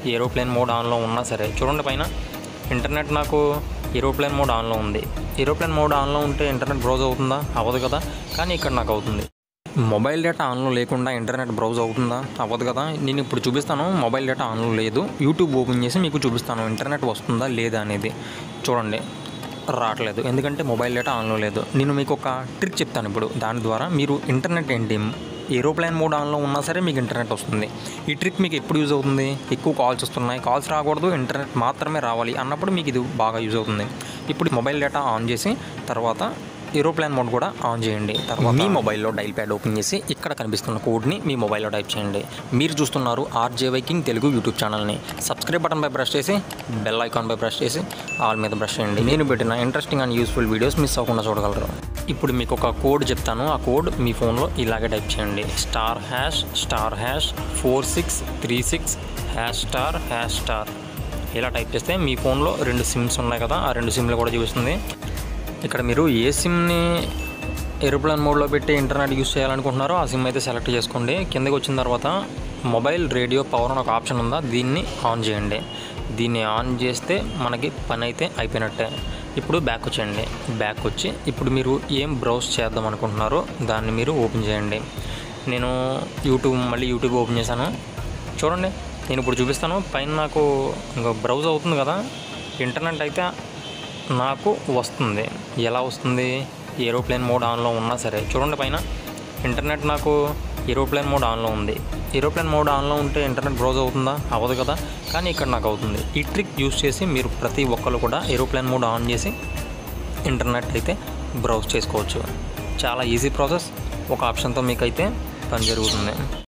aeroplane mode ఆన్లో ఉన్నా సరే చూడండి పైన ఇంటర్నెట్ నాకు ఏరోప్లేన్ మోడ్ ఆన్లో ఉంది ఏరోప్లేన్ మోడ్ ఆన్లో ఉంటే ఇంటర్నెట్ బ్రౌజ్ అవుతుందా అవ్వదు కదా కానీ ఇక్కడ నాకు అవుతుంది మొబైల్ డేటా ఆన్లో లేకుండా ఇంటర్నెట్ బ్రౌజ్ అవుతుందా అవ్వదు కదా నేను ఇప్పుడు చూపిస్తాను మొబైల్ డేటా ఆన్లో లేదు యూట్యూబ్ ఓపెన్ చేసి మీకు చూపిస్తాను ఇంటర్నెట్ వస్తుందా లేదా అనేది చూడండి రావట్లేదు ఎందుకంటే మొబైల్ డేటా ఆన్లో లేదు నేను మీకు ఒక ట్రిక్ చెప్తాను ఇప్పుడు దాని ద్వారా మీరు ఇంటర్నెట్ ఏంటి ఏరోప్లేన్ మోడ్ ఆన్లో ఉన్నా సరే మీకు ఇంటర్నెట్ వస్తుంది ఈ ట్రిక్ మీకు ఎప్పుడు యూజ్ అవుతుంది ఎక్కువ కాల్స్ వస్తున్నాయి కాల్స్ రాకూడదు ఇంటర్నెట్ మాత్రమే రావాలి అన్నప్పుడు మీకు ఇది బాగా యూజ్ అవుతుంది ఇప్పుడు మొబైల్ డేటా ఆన్ చేసి తర్వాత ఏరోప్లేన్ మోడ్ కూడా ఆన్ చేయండి తర్వాత మీ మొబైల్లో డైల్ ప్యాడ్ ఓపెన్ చేసి ఇక్కడ కనిపిస్తున్న కోడ్ని మీ మొబైల్లో టైప్ చేయండి మీరు చూస్తున్నారు ఆర్జే వైకింగ్ తెలుగు యూట్యూబ్ ఛానల్ని సబ్స్క్రైబ్ బటన్ పై ప్రెస్ చేసి బెల్ ఐకాన్ పై ప్రెస్ చేసి ఆల్ మీద ప్రెస్ చేయండి నేను పెట్టిన interesting and useful videos miss అవ్వకుండా చూడగలరు ఇప్పుడు మీకు ఒక కోడ్ చెప్తాను ఆ కోడ్ మీ ఫోన్లో ఇలాగే టైప్ చేయండి star hash star hash four six three six hash star hash star ఇలా టైప్ చేస్తే మీ ఫోన్లో రెండు సిమ్స్ ఉన్నాయి కదా ఆ రెండు సిమ్లు కూడా చూపిస్తుంది ఇక్కడ మీరు ఏ సిమ్ని ఏరోప్లేన్ మోడ్లో పెట్టి ఇంటర్నెట్ యూస్ చేయాలనుకుంటున్నారో ఆ సిమ్ అయితే సెలెక్ట్ చేసుకోండి కిందకి వచ్చిన తర్వాత మొబైల్ రేడియో పవర్ అని ఒక ఆప్షన్ ఉందా దీన్ని ఆన్ చేయండి దీన్ని ఆన్ చేస్తే మనకి పని అయితే అయిపోయినట్టే ఇప్పుడు బ్యాక్ వచ్చేయండి బ్యాక్ వచ్చి ఇప్పుడు మీరు ఏం బ్రౌజ్ చేద్దాం అనుకుంటున్నారో దాన్ని మీరు ఓపెన్ చేయండి నేను యూట్యూబ్ మళ్ళీ యూట్యూబ్ ఓపెన్ చేశాను చూడండి నేను ఇప్పుడు చూపిస్తాను పైన నాకు ఇంకా బ్రౌజ్ అవుతుంది కదా ఇంటర్నెట్ అయితే నాకు వస్తుంది ఎలా వస్తుంది ఏరోప్లేన్ మోడ్ ఆన్లో ఉన్నా సరే చూడండి పైన ఇంటర్నెట్ నాకు ఏరోప్లేన్ మోడ్ ఆన్లో ఉంది ఏరోప్లేన్ మోడ్ ఆన్లో ఉంటే ఇంటర్నెట్ బ్రౌజ్ అవుతుందా అవ్వదు కదా కానీ ఇక్కడ నాకు అవుతుంది ఈ ట్రిక్ యూస్ చేసి మీరు ప్రతి ఒక్కరు కూడా ఏరోప్లేన్ మోడ్ ఆన్ చేసి ఇంటర్నెట్ అయితే బ్రౌజ్ చేసుకోవచ్చు చాలా ఈజీ ప్రాసెస్ ఒక ఆప్షన్తో మీకైతే పని జరుగుతుంది